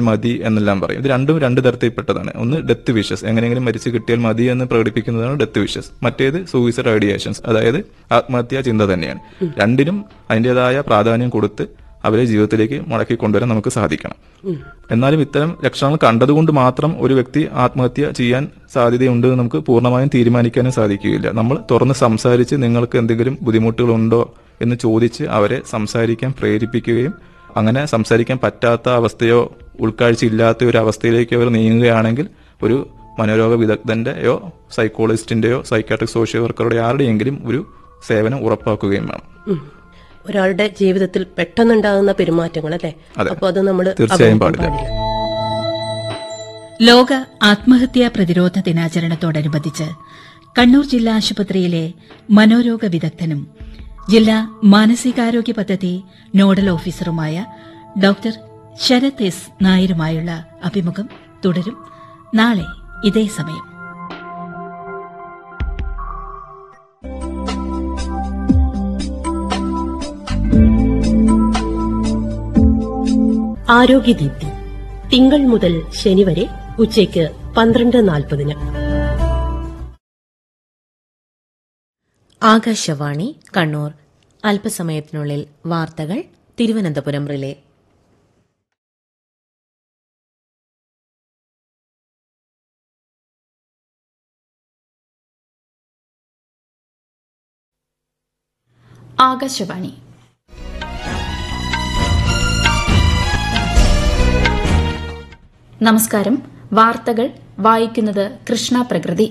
മതി എന്നെല്ലാം പറയും ഇത് രണ്ടും രണ്ട് തരത്തിൽപ്പെട്ടതാണ് ഒന്ന് ഡെത്ത് വിഷസ് എങ്ങനെയെങ്കിലും മരിച്ചു കിട്ടിയാൽ മതി എന്ന് പ്രകടിപ്പിക്കുന്നതാണ് ഡെത്ത് വിഷസ് മറ്റേത് സൂയിസൈഡ് ഐഡിയേഷൻസ് അതായത് ആത്മഹത്യാ ചിന്ത തന്നെയാണ് രണ്ടിനും അതിൻ്റെതായ പ്രാധാന്യം കൊടുത്ത് അവരെ ജീവിതത്തിലേക്ക് മടക്കി കൊണ്ടുവരാൻ നമുക്ക് സാധിക്കണം എന്നാലും ഇത്തരം ലക്ഷണങ്ങൾ കണ്ടതുകൊണ്ട് മാത്രം ഒരു വ്യക്തി ആത്മഹത്യ ചെയ്യാൻ സാധ്യതയുണ്ട് എന്ന് നമുക്ക് പൂർണ്ണമായും തീരുമാനിക്കാനും സാധിക്കുകയില്ല നമ്മൾ തുറന്ന് സംസാരിച്ച് നിങ്ങൾക്ക് എന്തെങ്കിലും ബുദ്ധിമുട്ടുകളുണ്ടോ എന്ന് ചോദിച്ച് അവരെ സംസാരിക്കാൻ പ്രേരിപ്പിക്കുകയും അങ്ങനെ സംസാരിക്കാൻ പറ്റാത്ത അവസ്ഥയോ ഉൾക്കാഴ്ച ഇല്ലാത്ത ഒരു അവസ്ഥയിലേക്ക് അവർ നീങ്ങുകയാണെങ്കിൽ ഒരു മനോരോഗ വിദഗ്ധന്റെയോ സൈക്കോളജിസ്റ്റിന്റെയോ സൈക്കാട്രിക് സോഷ്യൽ വർക്കറുടെ ആരുടെയെങ്കിലും ഒരു സേവനം ഉറപ്പാക്കുകയും വേണം ഉം. ഒരാളുടെ ജീവിതത്തിൽ പെട്ടെന്നുണ്ടാകുന്ന പെരുമാറ്റങ്ങൾ അല്ലെ അതെ. അപ്പൊ അത് നമ്മൾ തീർച്ചയായും പാടില്ല. ലോക ആത്മഹത്യാ പ്രതിരോധ ദിനാചരണത്തോടനുബന്ധിച്ച് കണ്ണൂർ ജില്ലാ ആശുപത്രിയിലെ മനോരോഗ വിദഗ്ധനും ജില്ലാ മാനസികാരോഗ്യ പദ്ധതി നോഡൽ ഓഫീസറുമായ ഡോക്ടർ ശരത് എസ് നായരുമായുള്ള അഭിമുഖം തുടരും നാളെ ഇതേ സമയം ആരോഗ്യദീപ്തി തിങ്കൾ മുതൽ ശനി വരെ ഉച്ചയ്ക്ക് പന്ത്രണ്ട് നാൽപ്പതിന് ആകാശവാണി കണ്ണൂർ അല്പസമയത്തിനുള്ളിൽ വാർത്തകൾ തിരുവനന്തപുരം റിലേ ആകാശവാണി നമസ്കാരം വാർത്തകൾ വായിക്കുന്നത് കൃഷ്ണ പ്രകൃതി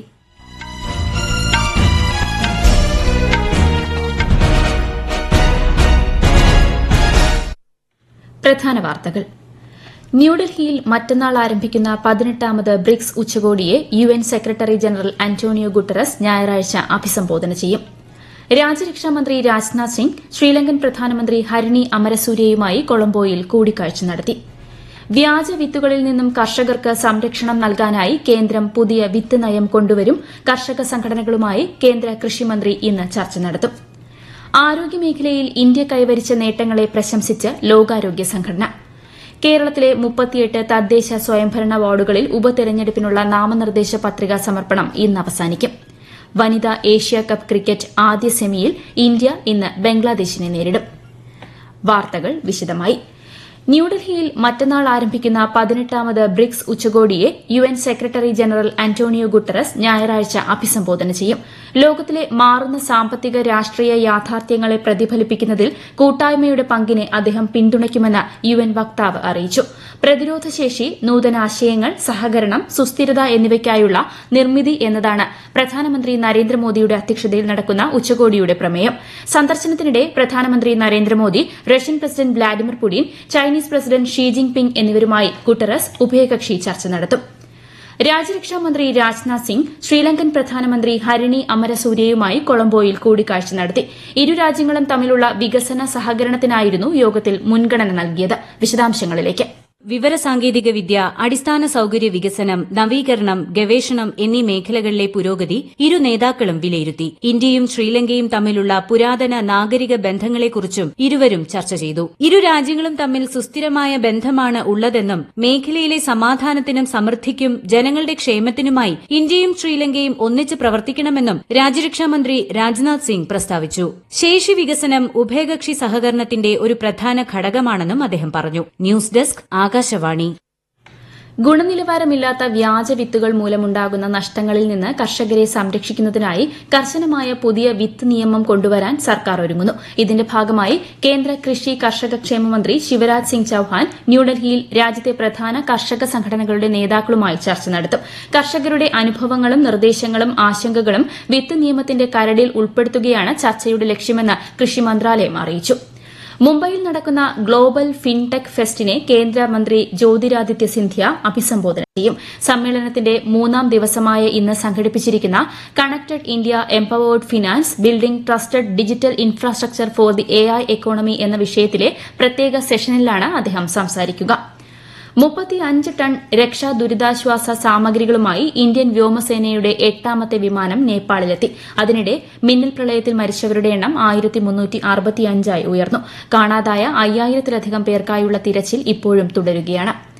പ്രധാന വാർത്തകൾ ന്യൂഡൽഹിയിൽ മറ്റന്നാൾ ആരംഭിക്കുന്ന പതിനെട്ടാമത് ബ്രിക്സ് ഉച്ചകോടിയെ U N secretary general Antonio Guterres ഞായറാഴ്ച അഭിസംബോധന ചെയ്യും രാജ്യരക്ഷാമന്ത്രി രാജ്നാഥ് സിംഗ് ശ്രീലങ്കൻ പ്രധാനമന്ത്രി ഹരിണി അമരസൂര്യയുമായി കൊളംബോയിൽ കൂടിക്കാഴ്ച നടത്തി വ്യാജ വിത്തുകളിൽ നിന്നും കർഷകർക്ക് സംരക്ഷണം നൽകാനായി കേന്ദ്രം പുതിയ വിത്ത് നയം കൊണ്ടുവരും കർഷക സംഘടനകളുമായി കേന്ദ്ര കൃഷിമന്ത്രി ഇന്ന് ചർച്ച നടത്തും ആരോഗ്യമേഖലയിൽ ഇന്ത്യ കൈവരിച്ച നേട്ടങ്ങളെ പ്രശംസിച്ച് ലോകാരോഗ്യ സംഘടന കേരളത്തിലെ മുപ്പത്തിയെട്ട് തദ്ദേശ സ്വയംഭരണ വാർഡുകളിൽ ഉപതെരഞ്ഞെടുപ്പിനുള്ള നാമനിർദ്ദേശ പത്രികാ സമർപ്പണം ഇന്ന് അവസാനിക്കും വനിതാ ഏഷ്യ കപ്പ് ക്രിക്കറ്റ് ആദ്യ സെമിയിൽ ഇന്ത്യ ഇന്ന് ബംഗ്ലാദേശിനെ നേരിടും വാർത്തകൾ വിശദമായി ന്യൂഡൽഹിയിൽ മറ്റന്നാൾ ആരംഭിക്കുന്ന പതിനെട്ടാമത് ബ്രിക്സ് ഉച്ചകോടിയെ U N secretary general Antonio Guterres ഞായറാഴ്ച അഭിസംബോധന ചെയ്യും ലോകത്തിലെ മാറുന്ന സാമ്പത്തിക രാഷ്ട്രീയ യാഥാർത്ഥ്യങ്ങളെ പ്രതിഫലിപ്പിക്കുന്നതിൽ കൂട്ടായ്മയുടെ പങ്കിനെ അദ്ദേഹം പിന്തുണയ്ക്കുമെന്ന് യു എൻ വക്താവ് അറിയിച്ചു പ്രതിരോധശേഷി നൂതനാശയങ്ങൾ സഹകരണം സുസ്ഥിരത എന്നിവയ്ക്കായുള്ള നിർമ്മിതി എന്നതാണ് പ്രധാനമന്ത്രി നരേന്ദ്രമോദിയുടെ അധ്യക്ഷതയിൽ നടക്കുന്ന ഉച്ചകോടിയുടെ പ്രമേയം സന്ദർശനത്തിനിടെ പ്രധാനമന്ത്രി Narendra Modi Russian president Vladimir Putin Chinese president Xi ജിങ് ping എന്നിവരുമായി ഗുട്ടറസ് ഉഭയകക്ഷി ചർച്ച നടത്തും രാജ്യരക്ഷാമന്ത്രി രാജ്നാഥ് സിംഗ് ശ്രീലങ്കൻ പ്രധാനമന്ത്രി ഹരിണി അമരസൂര്യയുമായി കൊളംബോയിൽ കൂടിക്കാഴ്ച നടത്തി ഇരു രാജ്യങ്ങളും തമ്മിലുള്ള വികസന സഹകരണത്തിനായിരുന്നു യോഗത്തിൽ മുൻഗണന നൽകിയത് വിശദാംശങ്ങളിലേക്ക് വിവരസാങ്കേതിക വിദ്യ അടിസ്ഥാന സൌകര്യ വികസനം നവീകരണം ഗവേഷണം എന്നീ മേഖലകളിലെ പുരോഗതി ഇരു നേതാക്കളും വിലയിരുത്തി ഇന്ത്യയും ശ്രീലങ്കയും തമ്മിലുള്ള പുരാതന നാഗരിക ബന്ധങ്ങളെക്കുറിച്ചും ഇരുവരും ചർച്ച ചെയ്തു ഇരു രാജ്യങ്ങളും തമ്മിൽ സുസ്ഥിരമായ ബന്ധമാണ് ഉള്ളതെന്നും മേഖലയിലെ സമാധാനത്തിനും സമൃദ്ധിക്കും ജനങ്ങളുടെ ക്ഷേമത്തിനുമായി ഇന്ത്യയും ശ്രീലങ്കയും ഒന്നിച്ച് പ്രവർത്തിക്കണമെന്നും രാജ്യരക്ഷാമന്ത്രി രാജ്നാഥ് സിംഗ് പ്രസ്താവിച്ചു ശേഷി വികസനം ഉഭയകക്ഷി സഹകരണത്തിന്റെ ഒരു പ്രധാന ഘടകമാണെന്നും അദ്ദേഹം പറഞ്ഞു ന്യൂസ് ഡെസ്ക് ആകാശവാണി ഗുണനിലവാരമില്ലാത്ത വ്യാജ വിത്തുകൾ മൂലമുണ്ടാകുന്ന നഷ്ടങ്ങളിൽ നിന്ന് കർഷകരെ സംരക്ഷിക്കുന്നതിനായി കർശനമായ പുതിയ വിത്ത് നിയമം കൊണ്ടുവരാൻ സർക്കാർ ഒരുങ്ങുന്നു ഇതിന്റെ ഭാഗമായി കേന്ദ്ര കൃഷി കർഷക ക്ഷേമ മന്ത്രി ശിവരാജ് സിംഗ് ചൌഹാൻ ന്യൂഡൽഹിയിൽ രാജ്യത്തെ പ്രധാന കർഷക സംഘടനകളുടെ നേതാക്കളുമായി ചർച്ച നടത്തും കർഷകരുടെ അനുഭവങ്ങളും നിർദ്ദേശങ്ങളും ആശങ്കകളും വിത്ത് നിയമത്തിന്റെ കരടിൽ ഉൾപ്പെടുത്തുകയാണ് ചർച്ചയുടെ ലക്ഷ്യമെന്ന് കൃഷി മന്ത്രാലയം അറിയിച്ചു മുംബൈയിൽ നടക്കുന്ന ഗ്ലോബൽ ഫിൻടെക് ഫെസ്റ്റിനെ കേന്ദ്രമന്ത്രി ജ്യോതിരാദിത്യ സിന്ധ്യ അഭിസംബോധന ചെയ്യും സമ്മേളനത്തിന്റെ മൂന്നാം ദിവസമായ ഇന്ന് സംഘടിപ്പിച്ചിരിക്കുന്ന connected India empowered finance building trusted digital infrastructure for the A I economy എന്ന വിഷയത്തിലെ പ്രത്യേക സെഷനിലാണ് അദ്ദേഹം സംസാരിക്കുക മുപ്പത്തിയഞ്ച് ടൺ രക്ഷാ ദുരിതാശ്വാസ സാമഗ്രികളുമായി ഇന്ത്യൻ വ്യോമസേനയുടെ എട്ടാമത്തെ വിമാനം നേപ്പാളിലെത്തി അതിനിടെ മിന്നൽ പ്രളയത്തിൽ മരിച്ചവരുടെ എണ്ണം ആയിരത്തി മുന്നൂറ്റി അറുപത്തിയഞ്ചായി ഉയർന്നു കാണാതായ അയ്യായിരത്തിലധികം പേർക്കായുള്ള തിരച്ചിൽ ഇപ്പോഴും തുടരുകയാണ്